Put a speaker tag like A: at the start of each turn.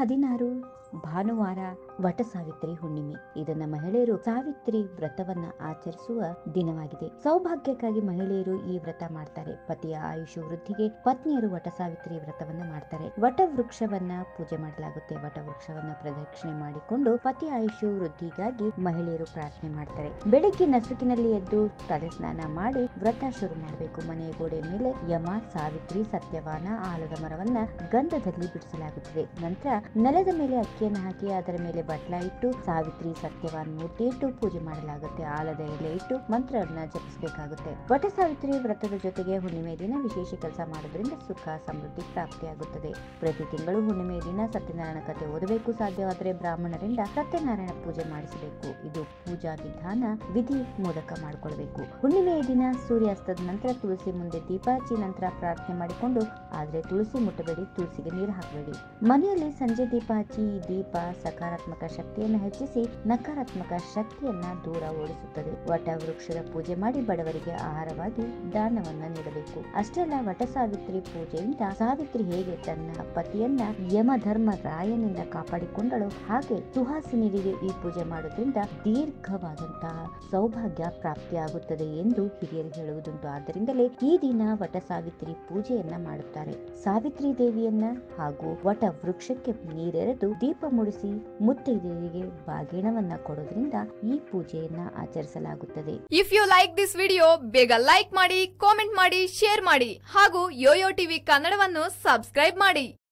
A: ಹದಿನಾರು ಭಾನುವಾರ ವಟ ಸಾವಿತ್ರಿ ಹುಣ್ಣಿಮೆ ಇದನ್ನ ಮಹಿಳೆಯರು ಸಾವಿತ್ರಿ ವ್ರತವನ್ನ ಆಚರಿಸುವ ದಿನವಾಗಿದೆ ಸೌಭಾಗ್ಯಕ್ಕಾಗಿ ಮಹಿಳೆಯರು ಈ ವ್ರತ ಮಾಡ್ತಾರೆ ಪತಿಯ ಆಯುಷು ವೃದ್ಧಿಗೆ ಪತ್ನಿಯರು ವಟ ಸಾವಿತ್ರಿ ವ್ರತವನ್ನ ಮಾಡ್ತಾರೆ ವಟ ವೃಕ್ಷವನ್ನ ಪೂಜೆ ಮಾಡಲಾಗುತ್ತೆ ವಟ ವೃಕ್ಷವನ್ನ ಪ್ರದಕ್ಷಿಣೆ ಮಾಡಿಕೊಂಡು ಪತಿ ಆಯುಷು ವೃದ್ಧಿಗಾಗಿ ಮಹಿಳೆಯರು ಪ್ರಾರ್ಥನೆ ಮಾಡ್ತಾರೆ ಬೆಳಿಗ್ಗೆ ನಸುಕಿನಲ್ಲಿ ಎದ್ದು ತಲೆ ಸ್ನಾನ ಮಾಡಿ ವ್ರತ ಶುರು ಮಾಡಬೇಕು ಮನೆಯ ಗೋಡೆ ಮೇಲೆ ಯಮ ಸಾವಿತ್ರಿ ಸತ್ಯವಾನ ಆಲದ ಮರವನ್ನ ಗಂಧದಲ್ಲಿ ಬಿಡಿಸಲಾಗುತ್ತದೆ ನಂತರ ನೆಲದ ಮೇಲೆ ಅಕ್ಕಿಯನ್ನು ಹಾಕಿ ಅದರ ಮೇಲೆ ಬಟ್ಲ ಇಟ್ಟು ಸಾವಿತ್ರಿ ಸತ್ಯವಾನ್ ಮೂರ್ತಿ ಇಟ್ಟು ಪೂಜೆ ಮಾಡಲಾಗುತ್ತೆ ಆಲದ ಎಲೆ ಇಟ್ಟು ಮಂತ್ರವನ್ನ ಜಪಿಸಬೇಕಾಗುತ್ತೆ ವಟ ಸಾವಿತ್ರಿ ವ್ರತದ ಜೊತೆಗೆ ಹುಣ್ಣಿಮೆ ದಿನ ವಿಶೇಷ ಕೆಲಸ ಮಾಡೋದ್ರಿಂದ ಸುಖ ಸಮೃದ್ಧಿ ಪ್ರಾಪ್ತಿಯಾಗುತ್ತದೆ ಪ್ರತಿ ತಿಂಗಳು ಹುಣ್ಣಿಮೆ ದಿನ ಸತ್ಯನಾರಾಯಣ ಕಥೆ ಓದಬೇಕು ಸಾಧ್ಯವಾದರೆ ಬ್ರಾಹ್ಮಣರಿಂದ ಸತ್ಯನಾರಾಯಣ ಪೂಜೆ ಮಾಡಿಸಬೇಕು ಇದು ಪೂಜಾ ವಿಧಾನ ವಿಧಿ ಮೂಲಕ ಮಾಡಿಕೊಳ್ಬೇಕು ಹುಣ್ಣಿಮೆಯ ದಿನ ಸೂರ್ಯಾಸ್ತದ ನಂತರ ತುಳಸಿ ಮುಂದೆ ದೀಪ ಹಚ್ಚಿ ನಂತರ ಪ್ರಾರ್ಥನೆ ಮಾಡಿಕೊಂಡು ಆದ್ರೆ ತುಳಸಿ ಮುಟ್ಟಬೇಡಿ ತುಳಸಿಗೆ ನೀರು ಹಾಕಬೇಡಿ ಮನೆಯಲ್ಲಿ ಸಂಜೆ ದೀಪ ಹಚ್ಚಿ ಈ ದೀಪ ಸಕಾರಾತ್ಮಕ ಶಕ್ತಿಯನ್ನು ಹೆಚ್ಚಿಸಿ ನಕಾರಾತ್ಮಕ ಶಕ್ತಿಯನ್ನ ದೂರ ಓಡಿಸುತ್ತದೆ ವಟ ವೃಕ್ಷದ ಪೂಜೆ ಮಾಡಿ ಬಡವರಿಗೆ ಆಹಾರವಾಗಿ ದಾನವನ್ನ ನೀಡಬೇಕು ಅಷ್ಟೇ ಅಲ್ಲ ವಟ ಸಾವಿತ್ರಿ ಪೂಜೆಯಿಂದ ಸಾವಿತ್ರಿ ಹೇಗೆ ತನ್ನ ಪತಿಯನ್ನ ಯಮಧರ್ಮ ರಾಯನಿಂದ ಕಾಪಾಡಿಕೊಂಡಳು ಹಾಗೆ ಸುಹಾಸಿನಿಗೆ ಈ ಪೂಜೆ ಮಾಡೋದ್ರಿಂದ ದೀರ್ಘವಾದಂತಹ ಸೌಭಾಗ್ಯ ಪ್ರಾಪ್ತಿಯಾಗುತ್ತದೆ ಎಂದು ಹಿರಿಯರು ಹೇಳುವುದುಂಟು ಆದ್ದರಿಂದಲೇ ಈ ದಿನ ವಟ ಸಾವಿತ್ರಿ ಪೂಜೆಯನ್ನ ಮಾಡುತ್ತಾರೆ ಸಾವಿತ್ರಿ ದೇವಿಯನ್ನ ಹಾಗೂ ವಟ ವೃಕ್ಷಕ್ಕೆ ನೀರೆರೆದು ದೀಪ ಮುಡಿಸಿ ಮುತ್ತೈದೆಯರಿಗೆ ಬಾಗಿಣವನ್ನ ಕೊಡೋದ್ರಿಂದ ಈ ಪೂಜೆಯನ್ನ ಆಚರಿಸಲಾಗುತ್ತದೆ
B: if you like this video ಬೇಗ ಲೈಕ್ ಮಾಡಿ ಕಾಮೆಂಟ್ ಮಾಡಿ ಶೇರ್ ಮಾಡಿ ಹಾಗೂ ಯೋಯೋ ಟಿವಿ ಕನ್ನಡವನ್ನು ಸಬ್ಸ್ಕ್ರೈಬ್ ಮಾಡಿ